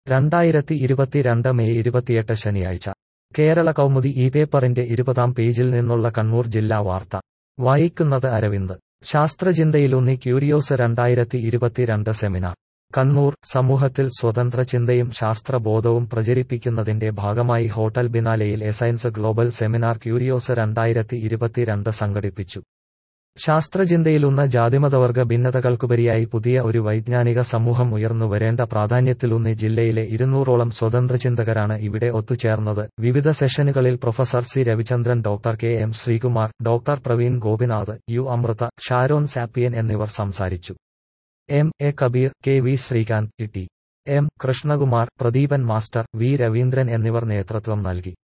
രണ്ടായിരത്തി ഇരുപത്തിരണ്ട് മെയ് ഇരുപത്തിയെട്ട് ശനിയാഴ്ച കേരള കൗമുദി ഈ പേപ്പറിന്റെ ഇരുപതാം പേജിൽ നിന്നുള്ള കണ്ണൂർ ജില്ലാ വാർത്ത വായിക്കുന്നത് അരവിന്ദ് ശാസ്ത്രചിന്തയിലൂന്നി ക്യൂരിയോസ് രണ്ടായിരത്തി ഇരുപത്തിരണ്ട് സെമിനാർ കണ്ണൂർ സമൂഹത്തിൽ സ്വതന്ത്ര ചിന്തയും ശാസ്ത്രബോധവും പ്രചരിപ്പിക്കുന്നതിന്റെ ഭാഗമായി ഹോട്ടൽ ബിനാലയിൽ എസയൻസ് ഗ്ലോബൽ സെമിനാർ ക്യൂരിയോസ് രണ്ടായിരത്തി ഇരുപത്തിരണ്ട് സംഘടിപ്പിച്ചു ശാസ്ത്രചിന്തയിലൂന്ന ജാതിമതവർഗ ഭിന്നതകൾക്കുപരിയായി പുതിയ ഒരു വൈജ്ഞാനിക സമൂഹം ഉയർന്നു വരേണ്ട പ്രാധാന്യത്തിലൂന്നി ജില്ലയിലെ ഇരുന്നൂറോളം സ്വതന്ത്രചിന്തകരാണ് ഇവിടെ ഒത്തുചേർന്നത് വിവിധ സെഷനുകളിൽ professor C Ravichandran doctor K M Sreekumar doctor Praveen Gopinath U Amritha Sharon Sapien എന്നിവർ സംസാരിച്ചു M A Kabeer K V Sreekanth T M Krishnakumar Pradeepan master V Raveendran എന്നിവർ നേതൃത്വം നൽകി